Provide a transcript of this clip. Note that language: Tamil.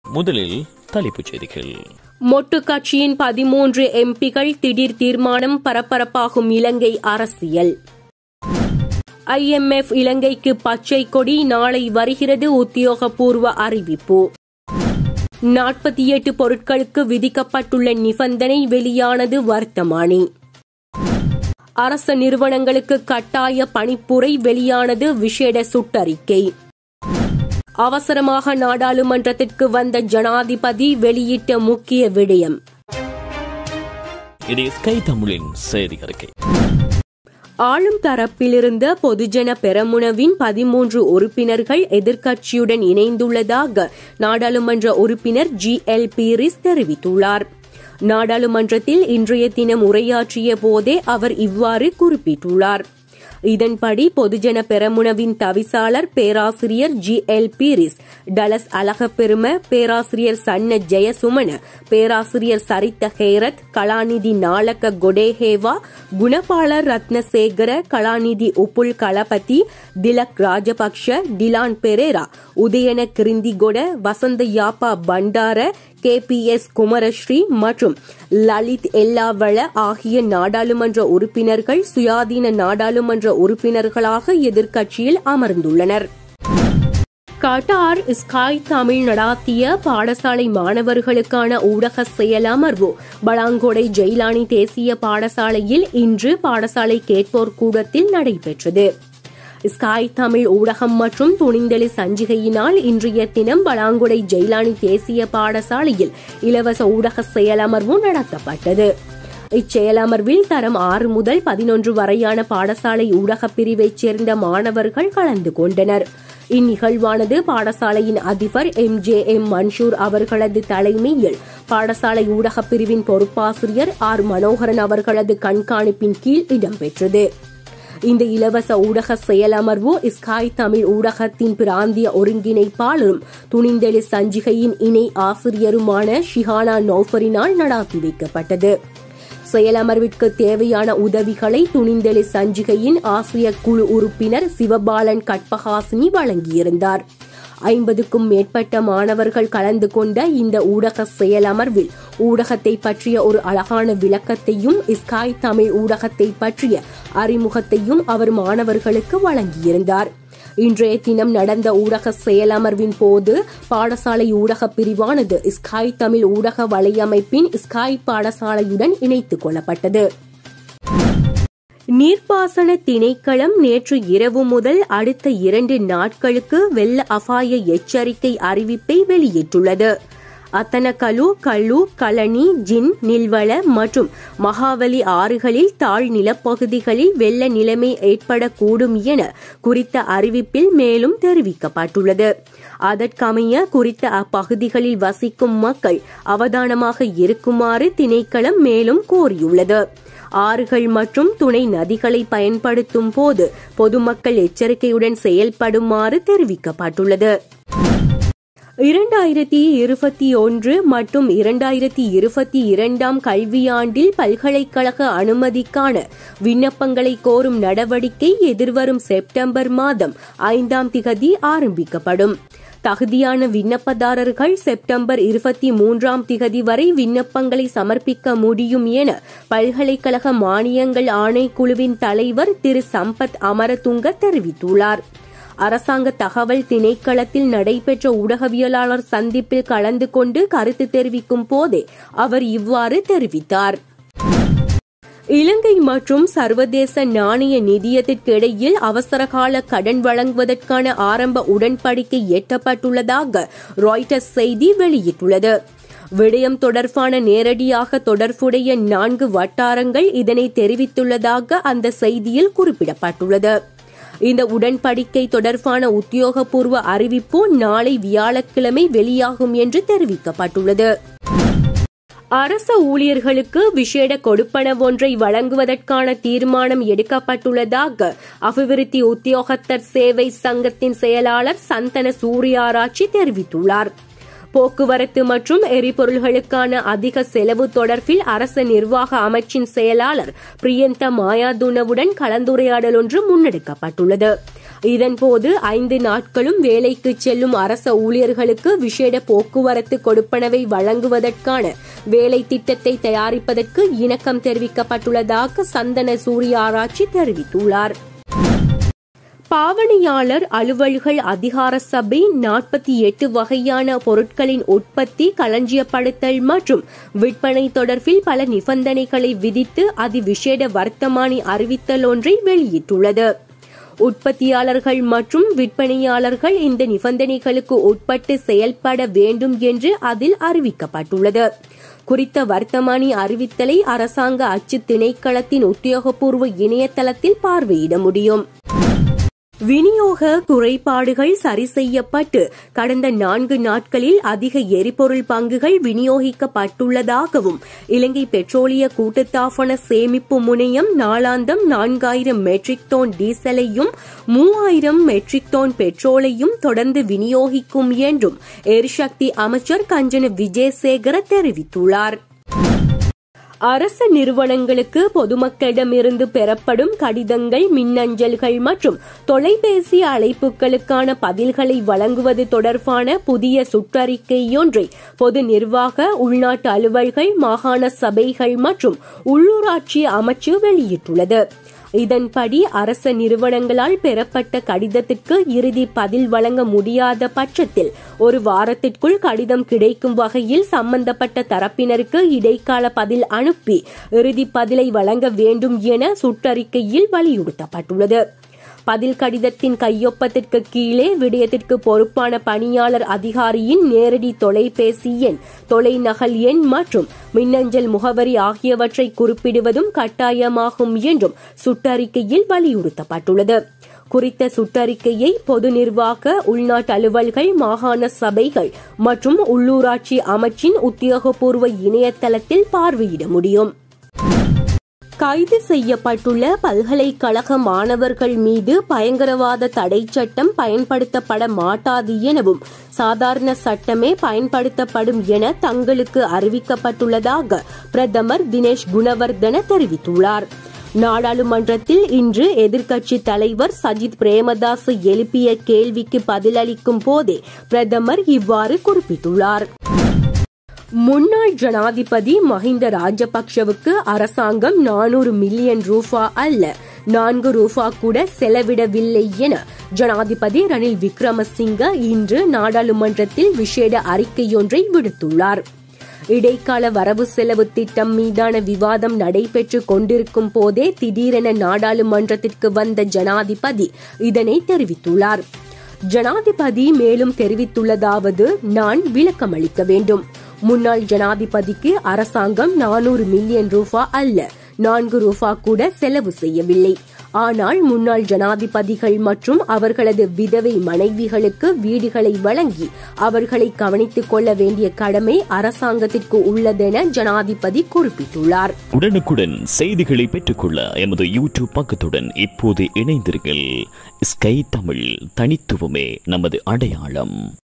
முதலில் தலைப்புச் செய்திகள் மொட்டு கட்சியின் பதிமூன்று எம்பிகள் திடீர் தீர்மானம் பரபரப்பாகும் இலங்கை அரசியல் ஐஎம்எஃப் இலங்கைக்கு பச்சை கொடி நாளை வருகிறது உத்தியோகபூர்வ அறிவிப்பு நாற்பத்தி எட்டு பொருட்களுக்கு விதிக்கப்பட்டுள்ள நிபந்தனை வெளியானது வர்த்தமானி அரச நிறுவனங்களுக்கு கட்டாய பணிப்புரை வெளியானது விசேட சுட்டறிக்கை அவசரமாக நாடாளுமன்றத்திற்கு வந்த ஜனாதிபதி வெளியிட்ட முக்கிய விடயம் இது ஸ்கை தமிழின் செய்தி அறிக்கை ஆளும் தரப்பிலிருந்த பொதுஜன பெரமுனவின் பதிமூன்று உறுப்பினர்கள் எதிர்க்கட்சியுடன் இணைந்துள்ளதாக நாடாளுமன்ற உறுப்பினர் ஜி எல் பீரிஸ் தெரிவித்துள்ளார் நாடாளுமன்றத்தில் இன்றைய தினம் உரையாற்றிய போதே அவர் இவ்வாறு குறிப்பிட்டுள்ளார் இதன்படி பொதுஜன பெரமுனவின் தவிசாளர் பேராசிரியர் ஜி எல் பீரிஸ் டலஸ் அழகப்பெரும பேராசிரியர் சன்ன ஜெயசுமன பேராசிரியர் சரித்த ஹேரத் கலாநிதி நாளக்க கொடேஹேவா குணபாலர் ரத்னசேகர கலாநிதி Upul Kalapathi Tilak Rajapaksa Dilan Perera Udayana Kirindigoda Vasantha Yapa Bandara K P S Kumarasiri மற்றும் லலித் எல்லாவள ஆகிய நாடாளுமன்ற உறுப்பினர்கள் சுயாதீன நாடாளுமன்ற உறுப்பினர்களாக எதிர்க்கட்சியில் அமர்ந்துள்ளனர் கட்டார் ஸ்காய் தமிழ் நடாத்திய பாடசாலை மாணவர்களுக்கான ஊடக செயலமர்வு பலாங்கொடை ஜெயிலானி தேசிய பாடசாலையில் இன்று பாடசாலை கேட்போர் கூடத்தில் நடைபெற்றது ஸ்காய் தமிழ் ஊடகம் மற்றும் துணிந்தெளி சஞ்சிகையினால் இன்றைய தினம் பலாங்குடை ஜெயிலானி தேசிய பாடசாலையில் இலவச ஊடக செயலமர்வு நடத்தப்பட்டது இச்செயலமர்வில் தரம் ஆறு முதல் பதினொன்று வரையான பாடசாலை ஊடக பிரிவைச் சேர்ந்த மாணவர்கள் கலந்து கொண்டனர் இந்நிகழ்வானது பாடசாலையின் அதிபர் எம் ஜே எம் மன்சூர் அவர்களது தலைமையில் பாடசாலை ஊடக பிரிவின் பொறுப்பாசிரியர் ஆர் மனோகரன் அவர்களது கண்காணிப்பின் கீழ் இடம்பெற்றது இந்த இலவச ஊடக செயலமர்வு ஸ்காய் தமிழ் ஊடகத்தின் பிராந்திய ஒருங்கிணைப்பாளரும் துணிந்தெளி சஞ்சிகையின் இணை ஆசிரியருமான ஷிஹானா நௌஃபரினால் நடாத்தி வைக்கப்பட்டது செயலமர்விற்கு தேவையான உதவிகளை துணிந்தெளி சஞ்சிகையின் ஆசிரியர் குழு உறுப்பினர் சிவபாலன் கட்பஹாசினி வழங்கியிருந்தார் ஐம்பதுக்கும் மேற்பட்ட மாணவர்கள் கலந்து கொண்ட இந்த ஊடக செயலமர்வில் ஊடகத்தை பற்றிய ஒரு அழகான விளக்கத்தையும் ஸ்காய் தமிழ் ஊடகத்தை பற்றிய அறிமுகத்தையும் அவர் மாணவர்களுக்கு வழங்கியிருந்தார் இன்றைய தினம் நடந்த ஊடக செயலமர்வின் போது பாடசாலை ஊடக பிரிவானது ஸ்காய் தமிழ் ஊடக வலையமைப்பின் ஸ்காய் பாடசாலையுடன் இணைத்துக் கொள்ளப்பட்டது நீர்ப்பாசன திணைக்களம் நேற்று இரவு முதல் அடுத்த இரண்டு நாட்களுக்கு வெள்ள அபாய எச்சரிக்கை அறிவிப்பை வெளியிட்டுள்ளது அத்தனகலு கல்லு களனி ஜின் நில்வள மற்றும் மகாவலி ஆறுகளில் தாழ் நிலப்பகுதிகளில் வெள்ள நிலைமை ஏற்படக்கூடும் என குறித்த அறிவிப்பில் மேலும் தெரிவிக்கப்பட்டுள்ளது அதற்கமைய குறித்த அப்பகுதிகளில் வசிக்கும் மக்கள் அவதானமாக இருக்குமாறு திணைக்களம் மேலும் கோரியுள்ளது ஆறுகள் மற்றும் துணை நதிகளை பயன்படுத்தும் போது பொதுமக்கள் எச்சரிக்கையுடன் செயல்படுமாறு தெரிவிக்கப்பட்டுள்ளது இரண்டாயிரத்தி இருபத்தி ஒன்று மற்றும் இரண்டாயிரத்தி இருபத்தி இரண்டாம் கல்வியாண்டில் பல்கலைக்கழக அனுமதிக்கான விண்ணப்பங்களை கோரும் நடவடிக்கை எதிர்வரும் செப்டம்பர் மாதம் ஐந்தாம் திகதி ஆரம்பிக்கப்படும் தகுதியான விண்ணப்பதாரர்கள் செப்டம்பர் இருபத்தி மூன்றாம் திகதி வரை விண்ணப்பங்களை சமர்ப்பிக்க முடியும் என பல்கலைக்கழக மானியங்கள் ஆணைக்குழுவின் தலைவர் திரு சம்பத் அமரதுங்க தெரிவித்துள்ளார் அரசாங்க தகவல் திணைக்களத்தில் நடைபெற்ற ஊடகவியலாளர் சந்திப்பில் கலந்து கொண்டு கருத்து தெரிவிக்கும் போதே அவர் இவ்வாறு தெரிவித்தார் இலங்கை மற்றும் சர்வதேச நாணய நிதியத்திற்கு இடையில் அவசரகால கடன் வழங்குவதற்கான ஆரம்ப உடன்படிக்கை எட்டப்பட்டுள்ளதாக ராய்டர்ஸ் செய்தி வெளியிட்டுள்ளது விடயம் தொடர்பான நேரடியாக தொடர்புடைய நான்கு வட்டாரங்கள் இதனை தெரிவித்துள்ளதாக அந்த செய்தியில் குறிப்பிடப்பட்டுள்ளது இந்த உடன்படிக்கை தொடர்பான உத்தியோகபூர்வ அறிவிப்பு நாளை வியாழக்கிழமை வெளியாகும் என்று தெரிவிக்கப்பட்டுள்ளது அரச ஊழியர்களுக்கு விசேட கொடுப்பனவொன்றை வழங்குவதற்கான தீர்மானம் எடுக்கப்பட்டுள்ளதாக அபிவிருத்தி உத்தியோகத்தர் சேவை சங்கத்தின் செயலாளர் சந்தன சூர்யாராட்சி தெரிவித்துள்ளார் போக்குவரத்து மற்றும் எரிபொருள்களுக்கான அதிக செலவு தொடர்பில் அரச நிர்வாக அமைச்சின் செயலாளர் பிரியந்த மாயாதுனவுடன் கலந்துரையாடல் ஒன்று முன்னெடுக்கப்பட்டுள்ளது இதன்போது ஐந்து நாட்களும் வேலைக்கு செல்லும் அரச ஊழியர்களுக்கு விசேட போக்குவரத்து கொடுப்பனவை வழங்குவதற்கான வேலை திட்டத்தை தயாரிப்பதற்கு இணக்கம் தெரிவிக்கப்பட்டுள்ளதாக சந்தன சூரிய ஆராய்ச்சி தெரிவித்துள்ளார் பாவனையாளர் அலுவல்கள் அதிகார சபை நாற்பத்தி எட்டு வகையான பொருட்களின் உற்பத்தி களஞ்சியப்படுத்தல் மற்றும் விற்பனை தொடர்பில் பல நிபந்தனைகளை விதித்து அதிவிசேட வர்த்தமானி அறிவித்தல் ஒன்றை வெளியிட்டுள்ளது உற்பத்தியாளர்கள் மற்றும் விற்பனையாளர்கள் இந்த நிபந்தனைகளுக்கு உட்பட்டு செயல்பட வேண்டும் என்று அதில் அறிவிக்கப்பட்டுள்ளது குறித்த வர்த்தமானி அறிவித்தலை அரசாங்க அச்சு திணைக்களத்தின் உத்தியோகபூர்வ இணையதளத்தில் பார்வையிட முடியும் விநியோக குறைபாடுகள் சரி செய்யப்பட்டு கடந்த நான்கு நாட்களில் அதிக எரிபொருள் பங்குகள் விநியோகிக்கப்பட்டுள்ளதாகவும் இலங்கை பெட்ரோலிய கூட்டுத்தாபன சேமிப்பு முனையம் நாளாந்தம் நான்காயிரம் மெட்ரிக் டன் டீசலையும் மூவாயிரம் மெட்ரிக் டன் பெட்ரோலையும் தொடர்ந்து விநியோகிக்கும் என்றும் எரிசக்தி அமைச்சர் கஞ்சன விஜயசேகர தெரிவித்துள்ளார் அரசு நிறுவனங்களுக்கு பொதுமக்களிடமிருந்து பெறப்படும் கடிதங்கள் மின்னஞ்சல்கள் மற்றும் தொலைபேசி அழைப்புகளுக்கான பதில்களை வழங்குவது தொடர்பான புதிய சுற்றறிக்கையொன்றை பொது நிர்வாக உள்நாட்டு அலுவல்கள் மாகாண சபைகள் மற்றும் உள்ளூராட்சி அமைச்சு வெளியிட்டுள்ளது இதன்படி அரச நிறுவனங்களால் பெறப்பட்ட கடிதத்திற்கு இறுதி பதில் வழங்க முடியாத பட்சத்தில் ஒரு வாரத்திற்குள் கடிதம் கிடைக்கும் வகையில் சம்பந்தப்பட்ட தரப்பினருக்கு இடைக்கால பதில் அனுப்பி இறுதி பதிலை வழங்க வேண்டும் என சுற்றறிக்கையில் வலியுறுத்தப்பட்டுள்ளது பதில் கடிதத்தின் கையொப்பத்திற்கு கீழே விடயத்திற்கு பொறுப்பான பணியாளர் அதிகாரியின் நேரடி தொலைபேசி எண் தொலைநகல் எண் மற்றும் மின்னஞ்சல் முகவரி ஆகியவற்றை குறிப்பிடுவதும் கட்டாயமாகும் என்றும் சுற்றறிக்கையில் வலியுறுத்தப்பட்டுள்ளது குறித்த சுற்றறிக்கையை பொது நிர்வாக உள்நாட்டு அலுவல்கள் மாகாண சபைகள் மற்றும் உள்ளூராட்சி அமைச்சின் உத்தியோகபூர்வ இணையதளத்தில் பார்வையிட முடியும் கைது செய்யப்பட்டுள்ள பல்கலைக்கழக மாணவர்கள் மீது பயங்கரவாத தடை சட்டம் பயன்படுத்தப்பட மாட்டாது எனவும் சாதாரண சட்டமே பயன்படுத்தப்படும் என தங்களுக்கு அறிவிக்கப்பட்டுள்ளதாக பிரதமர் தினேஷ் குணவர்தன தெரிவித்துள்ளார் நாடாளுமன்றத்தில் இன்று எதிர்க்கட்சி தலைவர் சஜித் பிரேமதாஸ் எழுப்பிய கேள்விக்கு பதிலளிக்கும் போதே பிரதமர் இவ்வாறு குறிப்பிட்டுள்ளார் முன்னாள் ஜனாதிபதி மஹிந்த ராஜபக்ஷவுக்கு அரசாங்கம் நானூறு மில்லியன் ரூபா அல்ல நான்கு ரூபா கூட செலவிடவில்லை என ஜனாதிபதி ரணில் விக்ரமசிங்க இன்று நாடாளுமன்றத்தில் விசேட அறிக்கையொன்றை விடுத்துள்ளார் இடைக்கால வரவு செலவு திட்டம் மீதான விவாதம் நடைபெற்று கொண்டிருக்கும் போதே திடீரென நாடாளுமன்றத்திற்கு வந்த ஜனாதிபதி இதனை தெரிவித்துள்ளார் ஜனாதிபதி மேலும் தெரிவித்துள்ளதாவது நான் விளக்கமளிக்க வேண்டும் முன்னாள் ஜனாதிபதிக்கு அரசாங்கம் நானூறு மில்லியன் ரூபா அல்ல நான்கு ரூபா கூட செலவு செய்யவில்லை ஆனால் முன்னாள் ஜனாதிபதிகள் மற்றும் அவர்களது விதவை மனைவிகளுக்கு வீடுகளை வழங்கி அவர்களை கவனித்துக் கொள்ள வேண்டிய கடமை அரசாங்கத்திற்கு உள்ளதென ஜனாதிபதி குறிப்பிட்டுள்ளார் உடனுக்குடன் செய்திகளை பெற்றுக்கொள்ள எமது யூடியூப் பக்கத்துடன் இப்போது இணைந்திருங்கள் ஸ்கை தமிழ் தனித்துவமே நமது அடையாளம்